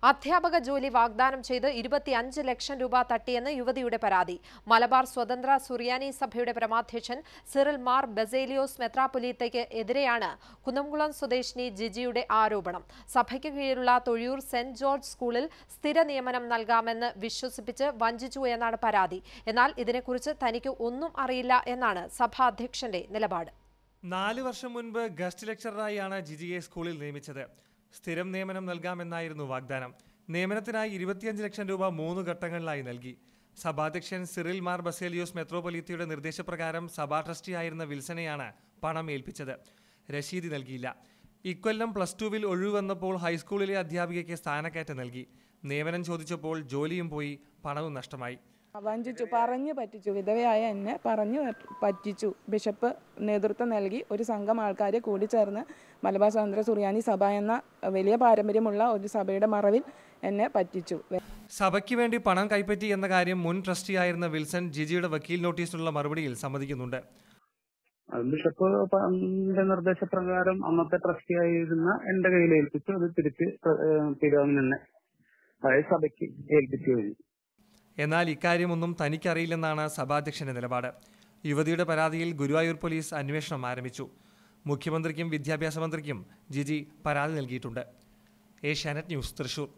അധ്യാപക ജോലി വാഗ്ദാനം ചെയ്ത് ഇരുപത്തിയഞ്ച് ലക്ഷം രൂപ തട്ടിയെന്ന് യുവതിയുടെ പരാതി മലബാർ സ്വതന്ത്ര സുറിയാനി സഭയുടെ പരമാധ്യക്ഷൻ സിറിൽ മാർ ബെസേലിയോസ് മെത്രാപൊലീത്തയ്ക്ക് എതിരെയാണ് കുന്നംകുളം സ്വദേശിനി ജിജിയുടെ ആരോപണം സഭയ്ക്ക് കീഴിലുള്ള തൊഴിയൂർ സെന്റ് ജോർജ് സ്കൂളിൽ സ്ഥിര നിയമനം നൽകാമെന്ന് വിശ്വസിപ്പിച്ച് വഞ്ചിച്ചു എന്നാണ് പരാതി എന്നാൽ ഇതിനെക്കുറിച്ച് തനിക്ക് ഒന്നും അറിയില്ല എന്നാണ് സഭാ അധ്യക്ഷന്റെ നിലപാട് നാല് വർഷം മുൻപ് ഗസ്റ്റ് ലെക്ചററായാണ് ജിജിയെ സ്കൂളിൽ നിയമിച്ചത് സ്ഥിരം നിയമനം നൽകാമെന്നായിരുന്നു വാഗ്ദാനം നിയമനത്തിനായി ഇരുപത്തിയഞ്ച് ലക്ഷം രൂപ മൂന്ന് ഘട്ടങ്ങളിലായി നൽകി സഭാധ്യക്ഷൻ സിറിൽ മാർ ബസേലിയോസ് മെത്രോപൊലീത്തയുടെ നിർദ്ദേശപ്രകാരം സഭാ ട്രസ്റ്റിയായിരുന്ന വിൽസനെയാണ് പണം ഏൽപ്പിച്ചത് രശീതി നൽകിയില്ല ഇക്കൊല്ലം പ്ലസ് ടുവിൽ ഒഴിവ് വന്നപ്പോൾ ഹൈസ്കൂളിലെ അധ്യാപികയ്ക്ക് സ്ഥാനക്കയറ്റം നൽകി നിയമനം ചോദിച്ചപ്പോൾ ജോലിയും പോയി പണവും നഷ്ടമായി വഞ്ചിച്ചു പറഞ്ഞു പറ്റിച്ചു വിധവയായ എന്നെ പറഞ്ഞു പറ്റിച്ചു ബിഷപ്പ് നേതൃത്വം നൽകി ഒരു സംഘം ആൾക്കാർ കൂടിച്ചേർന്ന് മലബാർ സ്വതന്ത്ര സുറിയാനി സഭ എന്ന വലിയ പാരമ്പര്യമുള്ള ഒരു സഭയുടെ മറവിൽ എന്നെ പറ്റിച്ചു സഭയ്ക്ക് വേണ്ടി പണം കൈപ്പറ്റി എന്ന കാര്യം മുൻ ട്രസ്റ്റിയായിരുന്ന വിൽസൺ ജിജിയുടെ വക്കീൽ നോട്ടീസിനുള്ള മറുപടിയിൽ സമ്മതിക്കുന്നുണ്ട് അത് ബിഷപ്പ് പ- നിർദ്ദേശപ്രകാരം അന്നത്തെ ട്രസ്റ്റി ആയിരുന്ന എന്റെ കയ്യിൽ ഏൽപ്പിച്ചു അത് തിരിച്ച് തിരുവനന്തപുരം അതായത് സഭയ്ക്ക് ഏൽപ്പിച്ചു കഴിഞ്ഞു എന്നാൽ ഇക്കാര്യമൊന്നും തനിക്കറിയില്ലെന്നാണ് സഭാധ്യക്ഷന്റെ നിലപാട് യുവതിയുടെ പരാതിയിൽ ഗുരുവായൂർ പോലീസ് അന്വേഷണം ആരംഭിച്ചു മുഖ്യമന്ത്രിക്കും വിദ്യാഭ്യാസ മന്ത്രിക്കും ജിജി പരാതി നൽകിയിട്ടുണ്ട് ഏഷ്യാനെറ്റ് ന്യൂസ് തൃശൂർ